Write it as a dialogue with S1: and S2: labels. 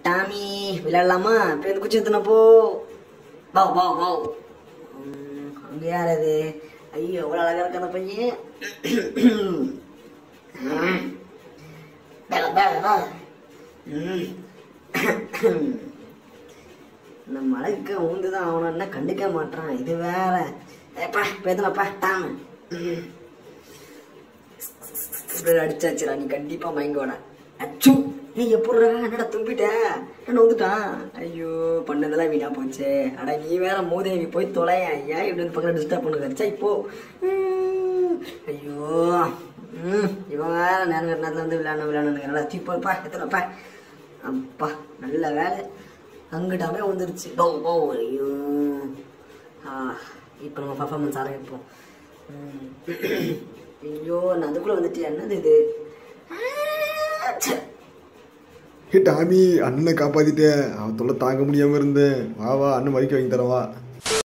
S1: Tommy விளையாடலாமா இப்போ இந்த குச்சி எத்தனை போ வா வா வா ம், அங்க யார் அது ஐயோ எவ்வளோ அழகா இருக்க அந்த பையன் ம். வா, வா, வா. ம். இந்த மழைக்கு ஊந்து தான் ஆகணும்னா கண்டுக்க மாட்டான் இது வேற ஏப்பா பேதனப்பா டாம இப்படி அடிச்சாச்சுடா நீ கண்டிப்பா மயங்கோட அச்சு நீ எப்படிடா என்னடா தும்பிட்ட என்ன வந்துட்டான் ஐயோ பண்ணதெல்லாம் வீணா போச்சு அட நீ வேற மூதேவி போய் தொலையா ஐயா இப்படி வந்து பக்கத்துல டிஸ்டர்ப் பண்ணுங்க சை போ உம், ஐயோ ம் இவன் வேற நேரம் நேரத்தில் வந்து விளையாடணும் விளையாடணும் நல்லா தீப்போப்பா எத்தனைப்பா அப்பா நல்ல வேலை அங்கிட்டாமே வந்துருச்சு போ போ ஐயோ ஆ இப்போ நம்ம பர்ஃபார்மன்ஸ் ஆரம்பிப்போம் ம். ஐயோ நான் அதுக்குள்ளே வந்துட்டு என்னது இது ஆ, ச்சே.
S2: ஹே டாமி அண்ணனை காப்பாத்திட்டேன் அவன் தொல்லை தாங்க முடியாம இருந்தேன் வா வா அண்ணன் மறிக்க வாங்கி தரவா